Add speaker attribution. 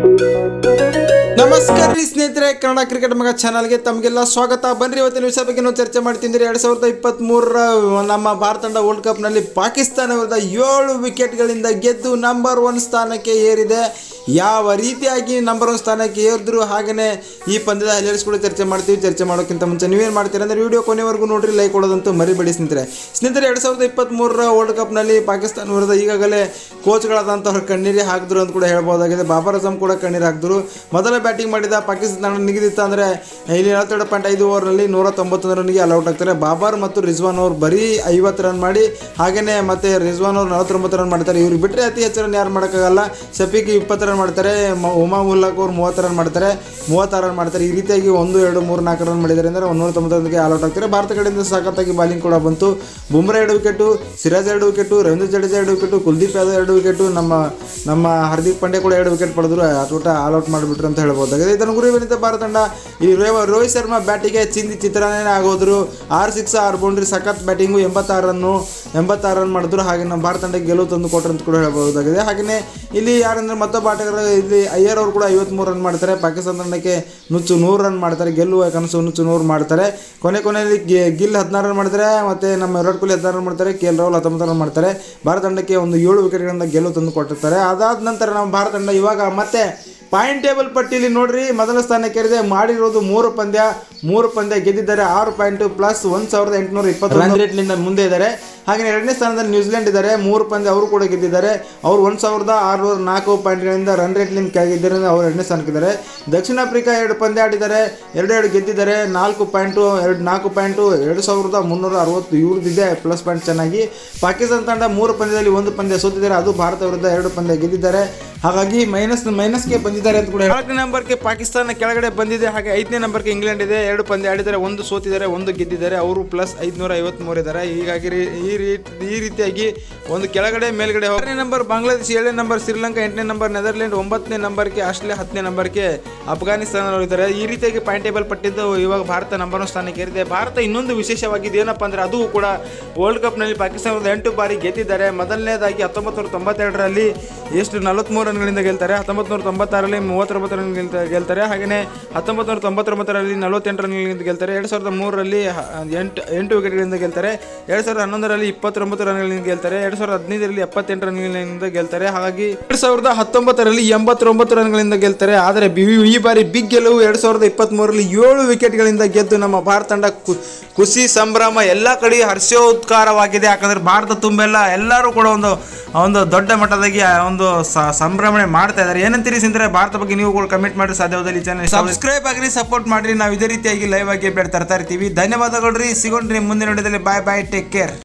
Speaker 1: ನಮಸ್ಕಾರ ರೀ ಸ್ನೇಹಿತರೆ ಕನ್ನಡ ಕ್ರಿಕೆಟ್ ಮಗ ಚಾನಲ್ಗೆ ತಮಗೆಲ್ಲ ಸ್ವಾಗತ ಬನ್ರಿ ಇವತ್ತಿನ ವಿಷಯ ಬಗ್ಗೆ ನಾವು ಚರ್ಚೆ ಮಾಡ್ತಿದ್ದೀರಿ ಎರಡ್ ಸಾವಿರದ ಇಪ್ಪತ್ತ್ ಮೂರರ ನಮ್ಮ ಭಾರತ ತಂಡ ವರ್ಲ್ಡ್ ಕಪ್ನಲ್ಲಿ ಪಾಕಿಸ್ತಾನ ವಿರುದ್ಧ ಏಳು ವಿಕೆಟ್ಗಳಿಂದ ಗೆದ್ದು ನಂಬರ್ ಒನ್ ಸ್ಥಾನಕ್ಕೆ ಏರಿದೆ ಯಾವ ರೀತಿಯಾಗಿ ನಂಬರ್ ಒನ್ ಸ್ಥಾನಕ್ಕೆ ಏರಿದ್ರು ಹಾಗೆಯೇ ಈ ಪಂದ್ಯದ ಹೈಲೈಟ್ಸ್ ಕೂಡ ಚರ್ಚೆ ಮಾಡ್ತೀವಿ ಚರ್ಚೆ ಮಾಡೋಕ್ಕಿಂತ ಮುಂಚೆ ನೀವೇನು ಮಾಡ್ತೀರಾ ಅಂದರೆ ವಿಡಿಯೋ ಕೊನೆವರೆಗೂ ನೋಡ್ರಿ ಲೈಕ್ ಕೊಡೋದಂತೂ ಮರಿಬೇಡಿ ಸ್ನೇಹಿತರೆ ಸ್ನೇಹಿತರೆ ಎರಡು ಸಾವಿರದ ಇಪ್ಪತ್ತ್ ಮೂರರ ವರ್ಲ್ಡ್ ಕಪ್ನಲ್ಲಿ ಪಾಕಿಸ್ತಾನ ವಿರುದ್ಧ ಈಗಾಗಲೇ ಕೋಚ್ಗಳಾದಂಥವ್ರು ಕಣ್ಣೀರು ಹಾಕಿದ್ರು ಅಂತ ಕೂಡ ಹೇಳ್ಬೋದಾಗಿದೆ ಬಾಬರ್ ಅಜಮ್ ಕೂಡ ಕಣ್ಣೀರು ಹಾಕಿದ್ರು ಮೊದಲ ಬ್ಯಾಟಿಂಗ್ ಮಾಡಿದ ಪಾಕಿಸ್ತಾನ ನಿಗದಿತ್ತ ಅಂದರೆ ಇಲ್ಲಿ ನಲವತ್ತೆರಡು ಪಾಯಿಂಟ್ ಐದು ಓವರ್ನಲ್ಲಿ ನೂರ ತೊಂಬತ್ತೊಂದು ರನ್ಗೆ ಔಟ್ ಆಗ್ತಾರೆ ಬಾಬರ್ ಮತ್ತು ರಿಜ್ವಾನ್ ಅವರು ಬರೀ ಐವತ್ತು ರನ್ ಮಾಡಿ ಹಾಗೆಯೇ ಮತ್ತೆ ರಿಜ್ವಾನ್ ಅವರು ನಲವತ್ತೊಂಬತ್ತು ರನ್ ಮಾಡ್ತಾರೆ ಇವ್ರು ಬಿಟ್ಟರೆ ಅತಿ ಹೆಚ್ಚು ರನ್ ಯಾರು ಮಾಡೋಕ್ಕಾಗಲ್ಲ ಶಫೀಕ್ ಇಪ್ಪತ್ತು ರನ್ ಮಾಡ್ತಾರೆ ಮ- ಉಮಾ ಉಲ್ಲಾಕ್ ಅವರು ಮೂವತ್ತು ರನ್ ಮಾಡ್ತಾರೆ ಮೂವತ್ತಾರು ರನ್ ಮಾಡ್ತಾರೆ ಈ ರೀತಿಯಾಗಿ ಒಂದು ಎರಡು ಮೂರು ನಾಲ್ಕು ರನ್ ಮಾಡಿದ್ದಾರೆ ಅಂದರೆ ಒಂದು ನೂರ ತೊಂಬತ್ತೊಂದಕ್ಕೆ ಔಟ್ ಆಗ್ತಾರೆ ಭಾರತ ಕಡೆಯಿಂದ ಸಖತ್ತಾಗಿ ಬಾಲಿಂಗ್ ಕೂಡ ಬಂತು ಬುಮ್ರಾ ಎರಡು ವಿಕೆಟು ಸಿರಾಜ್ ಎರಡು ವಿಕೆಟು ರವೀಂದ್ರ ಜಡೇಜಾ ಎರಡು ವಿಕೆಟು ಕುಲ್ದೀಪ್ ಯಾದವ್ ಎರಡು ವಿಕೆಟು ನಮ್ಮ ನಮ್ಮ ಹಾರ್ದಿಕ್ ಪಾಂಡ್ಯ ಕೂಡ ಎರಡು ವಿಕೆಟ್ ಪಡೆದ್ರು ಆಟೋಟ ಆಲ್ ಔಟ್ ಮಾಡಿಬಿಟ್ರು ಅಂತ ಹೇಳ್ಬೋದಾಗಿದೆ ಇದನ್ನು ಗುರಿ ಬೆನಿತ ಭಾರತ ತಂಡ ಈ ರೋ- ರೋಹಿತ್ ಶರ್ಮಾ ಬ್ಯಾಟಿಗೆ ಚಿಂದಿ ಚಿತ್ರಾನೇ ಆಗೋದ್ರು ಆರು ಸಿಕ್ಸ್ ಆರು ಬೌಂಡ್ರಿ ಸಖತ್ ಬ್ಯಾಟಿಂಗು ಎಂಬತ್ತಾರು ರನ್ನು ಎಂಬತ್ತಾರು ರನ್ ಮಾಡಿದ್ರು ಹಾಗೆ ನಮ್ಮ ಭಾರತ ತಂಡಕ್ಕೆ ಗೆಲುವು ತಂದು ಕೊಟ್ಟರು ಅಂತ ಕೂಡ ಹೇಳ್ಬೋದಾಗಿದೆ ಹಾಗೆಯೇ ಇಲ್ಲಿ ಯಾರಂದ್ರೆ ಮತ್ತೊಬ್ಬ ಆಟಗಾರ ಇಲ್ಲಿ ಅಯ್ಯರ್ ಅವರು ಕೂಡ ಐವತ್ಮೂರು ರನ್ ಮಾಡ್ತಾರೆ ಪಾಕಿಸ್ತಾನ ತಂಡಕ್ಕೆ ನುಚ್ಚು ನೂರು ರನ್ ಮಾಡ್ತಾರೆ ಗೆಲ್ಲುವ ಕನಸು ನುಚ್ಚು ನೂರು ಮಾಡ್ತಾರೆ ಕೊನೆ ಕೊನೆಯಲ್ಲಿ ಗಿ- ಗಿಲ್ ಹದಿನಾರು ರನ್ ಮಾಡ್ತಾರೆ ಮತ್ತು ನಮ್ಮ ವಿರಾಟ್ ಕೊಹ್ಲಿ ಹದಿನಾರು ರನ್ ಮಾಡ್ತಾರೆ ಕೆ ಎಲ್ ರಾಹುಲ್ ಹತ್ತೊಂಬತ್ತು ರನ್ ಮಾಡ್ತಾರೆ ಭಾರತ ತಂಡಕ್ಕೆ ಒಂದು ಏಳು ವಿಕೆಟ್ಗಳಿಂದ ಗೆಲುವು ತಂದು ಕೊಟ್ಟಿರ್ತಾರೆ ಅದಾದ ನಂತರ ನಮ್ಮ ಭಾರತ ತಂಡ ಇವಾಗ ಮತ್ತೆ ಪಾಯಿಂಟ್ ಟೇಬಲ್ ಪಟ್ಟಿಲಿ ನೋಡ್ರಿ ಮೊದಲ ಸ್ಥಾನಕ್ಕೆ ಏರಿದೆ ಮಾಡಿರೋದು ಮೂರು ಪಂದ್ಯ ಮೂರು ಪಂದ್ಯ ಗೆದ್ದಿದ್ದಾರೆ ಆರು ಪಾಯಿಂಟ್ ಪ್ಲಸ್ ಒಂದು ಸಾವಿರದ ಎಂಟುನೂರ ಇಪ್ಪತ್ತು ರನ್ ರೇಟ್ನಿಂದ ಮುಂದೆ ಇದ್ದಾರೆ ಹಾಗೆ ಎರಡನೇ ಸ್ಥಾನದಲ್ಲಿ ನ್ಯೂಜಿಲೆಂಡ್ ಇದ್ದಾರೆ ಮೂರು ಪಂದ್ಯ ಅವರು ಕೂಡ ಗೆದ್ದಿದ್ದಾರೆ ಅವರು ಒಂದು ಸಾವಿರದ ಆರುನೂರ ನಾಲ್ಕು ಪಾಯಿಂಟ್ಗಳಿಂದ ರನ್ ರೇಟ್ಲಿಂದ ಕೆಳಗಿದ್ದರಿಂದ ಅವರು ಎರಡನೇ ಸ್ಥಾನಕ್ಕಿದ್ದಾರೆ ದಕ್ಷಿಣ ಆಫ್ರಿಕಾ ಎರಡು ಪಂದ್ಯ ಆಡಿದ್ದಾರೆ ಎರಡು ಎರಡು ಗೆದ್ದಿದ್ದಾರೆ ನಾಲ್ಕು ಪಾಯಿಂಟು ಎರಡು ನಾಲ್ಕು ಪಾಯಿಂಟು ಎರಡು ಸಾವಿರದ ಮುನ್ನೂರ ಅರವತ್ತು ಇವ್ರದ್ದಿದೆ ಪ್ಲಸ್ ಪಾಯಿಂಟ್ ಚೆನ್ನಾಗಿ ಪಾಕಿಸ್ತಾನ ತಂಡ ಮೂರು ಪಂದ್ಯದಲ್ಲಿ ಒಂದು ಪಂದ್ಯ ಸೋತಿದ್ದಾರೆ ಅದು ಭಾರತ ವಿರುದ್ಧ ಎರಡು ಪಂದ್ಯ ಗೆದ್ದಿದ್ದಾರೆ ಹಾಗಾಗಿ ಮೈನಸ್ ಮೈನಸ್ಗೆ ಬಂದಿದ್ದಾರೆ ಅಂತ ಕೂಡ ನಾಲ್ಕನೇ ನಂಬರ್ಗೆ ಪಾಕಿಸ್ತಾನ ಕೆಳಗಡೆ ಬಂದಿದೆ ಹಾಗೆ ಐದನೇ ನಂಬರ್ಗೆ ಇಂಗ್ಲೆಂಡ್ ಇದೆ ಎರಡು ಪಂದ್ಯ ಆಡಿದ್ದಾರೆ ಒಂದು ಸೋತಿದ್ದಾರೆ ಒಂದು ಗೆದ್ದಿದ್ದಾರೆ ಅವರು ಪ್ಲಸ್ ಐದುನೂರ ಐವತ್ಮೂರು ಇದ್ದಾರೆ ಹೀಗಾಗಿ ರೀ- ಈ ರೀತಿ ಈ ರೀತಿಯಾಗಿ ಒಂದು ಕೆಳಗಡೆ ಮೇಲ್ಗಡೆ ಆರನೇ ನಂಬರ್ ಬಾಂಗ್ಲಾದೇಶ ಏಳನೇ ನಂಬರ್ ಶ್ರೀಲಂಕಾ ಎಂಟನೇ ನಂಬರ್ ನೆದರ್ಲೆಂಡ್ ಒಂಬತ್ತನೇ ನಂಬರ್ಗೆ ಆಸ್ಟ್ರೇಲಿಯಾ ಹತ್ತನೇ ನಂಬರ್ಗೆ ಅಫ್ಘಾನಿಸ್ತಾನ ಇದ್ದಾರೆ ಈ ರೀತಿಯಾಗಿ ಪಾಯಿಂಟ್ ಟೇಬಲ್ ಪಟ್ಟಿದ್ದು ಇವಾಗ ಭಾರತ ನಂಬರ್ ಒನ್ ಸ್ಥಾನಕ್ಕೆ ಏರಿದೆ ಭಾರತ ಇನ್ನೊಂದು ವಿಶೇಷವಾಗಿದ್ದು ಏನಪ್ಪ ಅಂದರೆ ಅದು ಕೂಡ ವರ್ಲ್ಡ್ ಕಪ್ನಲ್ಲಿ ಪಾಕಿಸ್ತಾನದ ಎಂಟು ಬಾರಿ ಗೆದ್ದಿದ್ದಾರೆ ಮೊದಲನೇದಾಗಿ ಹತ್ತೊಂಬತ್ತು ನೂರ ತೊಂಬತ್ತೆರಡರಲ್ಲಿ ಎಷ್ಟು ನಲವತ್ತ್ಮೂರು ರನ್ಗಳಿಂದ ಗೆಲ್ತಾರೆ ಹತ್ತೊಂಬತ್ತು ನೂರ ತೊಂಬತ್ತಾರರಲ್ಲಿ ಮೂವತ್ತೊಂಬತ್ತು ರನ್ ಗೆಲ್ತ- ಗೆಲ್ತಾರೆ ಹಾಗೆಯೇ ಹತ್ತೊಂಬತ್ತು ನೂರ ತೊಂಬತ್ತೊಂಬತ್ತರಲ್ಲಿ ನಲವತ್ತೆಂಟು ರನ್ಗಳಿಂದ ಗೆಲ್ತಾರೆ ಎರಡು ಸಾವಿರದ ಮೂರರಲ್ಲಿ ಹ- ಎಂಟು ಎಂಟು ವಿಕೆಟ್ಗಳಿಂದ ಗೆಲ್ತಾರೆ ಎರಡು ಸಾವಿರದ ಹನ್ನೊಂದರಲ್ಲಿ ಇಪ್ಪತ್ತೊಂಬತ್ತು ರನ್ಗಳಿಂದ ಗೆಲ್ತಾರೆ ಎರಡು ಸಾವಿರದ ಹದಿನೈದರಲ್ಲಿ ಎಪ್ಪತ್ತೆಂಟು ರನ್ಗಳಿಂದ ಗೆಲ್ತಾರೆ ಹಾಗಾಗಿ ಎರಡು ಸಾವಿರದ ಹತ್ತೊಂಬತ್ತರಲ್ಲಿ ಎಂಬತ್ತೊಂಬತ್ತು ರನ್ಗಳಿಂದ ಗೆಲ್ತಾರೆ ಆದರೆ ಬಿ- ಈ ಬಾರಿ ಬಿಗ್ ಗೆಲುವು ಎರಡು ಸಾವಿರದ ಇಪ್ಪತ್ತ್ಮೂರರಲ್ಲಿ ಏಳು ವಿಕೆಟ್ಗಳಿಂದ ಗೆದ್ದು ನಮ್ಮ ಭಾರತ ತಂಡ ಕು- ಖುಷಿ ಸಂಭ್ರಮ ಎಲ್ಲ ಕಡೆ ಹರ್ಷೋದ್ಗಾರವಾಗಿದೆ ಯಾಕಂದ್ರೆ ಭಾರತ ತುಂಬೆಲ್ಲ ಎಲ್ಲರೂ ಕೂಡ ಒಂದು ಒಂದು ದೊಡ್ಡ ಮಟ್ಟದಾಗಿ ಆ ಒಂದು ಸ- ಸಂಭ್ರಮಣೆ ಮಾಡ್ತಾ ಇದ್ದಾರೆ ಏನಂತೀರಿ ಸಿಂದ್ರೆ ಭಾರತ ಬಗ್ಗೆ ನೀವು ಕೂಡ ಕಮೆಂಟ್ ಮಾಡಿ ಸಾಧ್ಯವಾದಲ್ಲಿ ಚಾನಲ್ ಸಬ್ಸ್ಕ್ರೈಬ್ ಆಗ್ರಿ ಸಪೋರ್ಟ್ ಮಾಡ್ರಿ ನಾವು ಇದೇ ರೀತಿಯಾಗಿ ಲೈವ್ ಆಗಿ ಬೇಡ ತರ್ತಾ ಇರ್ತೀವಿ ಧನ್ಯವಾದಗಳು ರೀ ಸಿಗೋಣ್ರಿ ಮುಂದಿನ ವಿಡಿಯೋದಲ್ಲಿ ಬಾಯ್ ಬಾಯ್ ಟೇಕ್ ಕೇರ್